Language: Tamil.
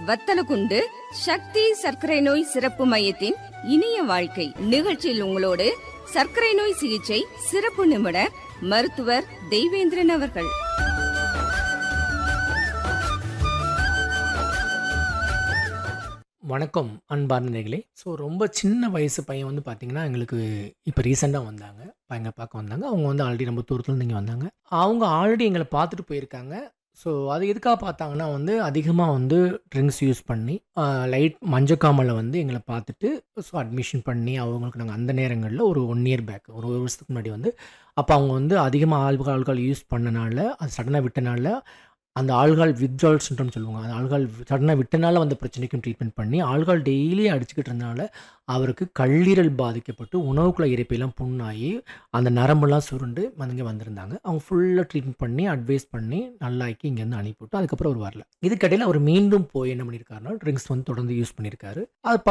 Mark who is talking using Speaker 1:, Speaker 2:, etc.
Speaker 1: வத்தலகுண்டு சக்தி சர்க்கரை நோய் சிறப்பு மையத்தின் இனிய வாழ்க்கை நிகழ்ச்சியில் உங்களோடு சர்க்கரை நோய் சிகிச்சை சிறப்பு நிபுணர் மருத்துவர் தெய்வேந்திரன் அவர்கள்
Speaker 2: வணக்கம் அன்பார்ந்த நேர்களே ஸோ ரொம்ப சின்ன வயசு பையன் வந்து பார்த்தீங்கன்னா எங்களுக்கு இப்போ ரீசெண்டாக வந்தாங்க பையங்க பார்க்க வந்தாங்க அவங்க வந்து ஆல்ரெடி நம்ம தூரத்துலேருந்து இங்கே வந்தாங்க அவங்க ஆல்ரெடி எங்களை பார்த்துட்டு போயிருக்காங்க ஸோ அது எதுக்காக பார்த்தாங்கன்னா வந்து அதிகமாக வந்து ட்ரிங்க்ஸ் யூஸ் பண்ணி லைட் மஞ்சக்காமலை வந்து எங்களை பார்த்துட்டு ஸோ அட்மிஷன் பண்ணி அவங்களுக்கு நாங்கள் அந்த நேரங்களில் ஒரு ஒன் இயர் பேக் ஒரு ஒரு வருஷத்துக்கு முன்னாடி வந்து அப்போ அவங்க வந்து அதிகமாக ஆல்கஹால் ஆல்கஹால் யூஸ் பண்ணனால அது சடனாக விட்டனால அந்த ஆல்கால் வித்ட்ரால் சின்ட்ரம் சொல்லுவாங்க அந்த ஆல்கால் சடனாக விட்டனால வந்த பிரச்சனைக்கும் ட்ரீட்மெண்ட் பண்ணி ஆல்கால் டெய்லி அடிச்சுக்கிட்டு இருந்தனால அவருக்கு கல்லீரல் பாதிக்கப்பட்டு உணவுக்குள்ள இறைப்பையெல்லாம் புண்ணாகி அந்த நரம்பெல்லாம் சுருண்டு இங்கே வந்திருந்தாங்க அவங்க ஃபுல்லாக ட்ரீட்மெண்ட் பண்ணி அட்வைஸ் பண்ணி நல்லாக்கி இங்கேருந்து அனுப்பிவிட்டு அதுக்கப்புறம் அவர் வரல இதுக்கடையில் அவர் மீண்டும் போய் என்ன பண்ணியிருக்காருன்னா ட்ரிங்க்ஸ் வந்து தொடர்ந்து யூஸ் பண்ணியிருக்காரு அது